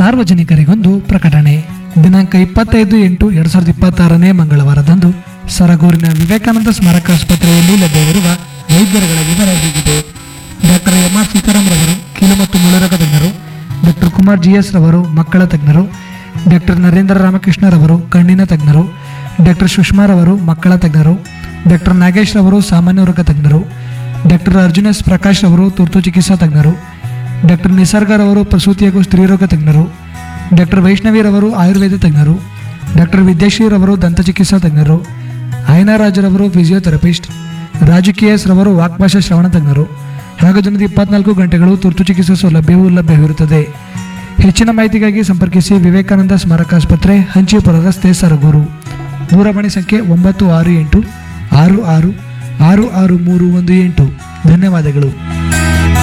ಸಾರ್ವಜನಿಕರಿಗೊಂದು ಪ್ರಕಟಣೆ ದಿನಾಂಕ ಇಪ್ಪತ್ತೈದು ಎಂಟು ಎರಡ್ ಸಾವಿರದ ಇಪ್ಪತ್ತಾರನೇ ಮಂಗಳವಾರದಂದು ಸರಗೂರಿನ ವಿವೇಕಾನಂದ ಸ್ಮಾರಕ ಆಸ್ಪತ್ರೆಯಲ್ಲಿ ಲಭ್ಯವಿರುವ ವೈದ್ಯರುಗಳ ವಿವರ ಹೀಗಿದೆ ಡಾಕ್ಟರ್ ಎಂ ಆರ್ ಸೀತಾರಾಮ್ ರವರು ಕೀಲು ಮತ್ತು ಮುಳುರೋಗ ತಜ್ಞರು ಡಾಕ್ಟರ್ ಕುಮಾರ್ ಜಿ ಎಸ್ ರವರು ಮಕ್ಕಳ ತಜ್ಞರು ಡಾಕ್ಟರ್ ನರೇಂದ್ರ ರಾಮಕೃಷ್ಣ ರವರು ಕಣ್ಣಿನ ತಜ್ಞರು ಡಾಕ್ಟರ್ ಸುಷ್ಮಾ ರವರು ಮಕ್ಕಳ ತಜ್ಞರು ಡಾಕ್ಟರ್ ನಾಗೇಶ್ ರವರು ಸಾಮಾನ್ಯ ವರ್ಗ ತಜ್ಞರು ಡಾಕ್ಟರ್ ಅರ್ಜುನ್ ಎಸ್ ಪ್ರಕಾಶ್ ರವರು ತುರ್ತು ಚಿಕಿತ್ಸಾ ತಜ್ಞರು ಡಾಕ್ಟರ್ ನಿಸರ್ಗರವರು ಪ್ರಸೂತಿ ಹಾಗೂ ಸ್ತ್ರೀರೋಗ ತಜ್ಞರು ಡಾಕ್ಟರ್ ವೈಷ್ಣವಿರವರು ಆಯುರ್ವೇದ ತಜ್ಞರು ಡಾಕ್ಟರ್ ವಿದ್ಯಾಶ್ರೀರವರು ದಂತಚಿಕಿತ್ಸಾ ತಜ್ಞರು ಅಯ್ಯನಾರಾಜರವರು ಫಿಸಿಯೋಥೆರಪಿಸ್ಟ್ ರಾಜು ಕೆ ಎಸ್ ರವರು ವಾಕ್ಭಾಷಾ ಶ್ರವಣ ತಜ್ಞರು ಹಾಗೂ ದಿನದ ಇಪ್ಪತ್ನಾಲ್ಕು ಗಂಟೆಗಳು ತುರ್ತು ಚಿಕಿತ್ಸಾ ಸೌಲಭ್ಯವೂ ಲಭ್ಯವಿರುತ್ತದೆ ಹೆಚ್ಚಿನ ಮಾಹಿತಿಗಾಗಿ ಸಂಪರ್ಕಿಸಿ ವಿವೇಕಾನಂದ ಸ್ಮಾರಕ ಆಸ್ಪತ್ರೆ ಹಂಚಿಪುರ ರಸ್ತೆ ಸರಗೂರು ದೂರವಾಣಿ ಸಂಖ್ಯೆ ಒಂಬತ್ತು ಆರು ಎಂಟು ಆರು ಆರು ಆರು ಆರು ಮೂರು ಒಂದು ಎಂಟು ಧನ್ಯವಾದಗಳು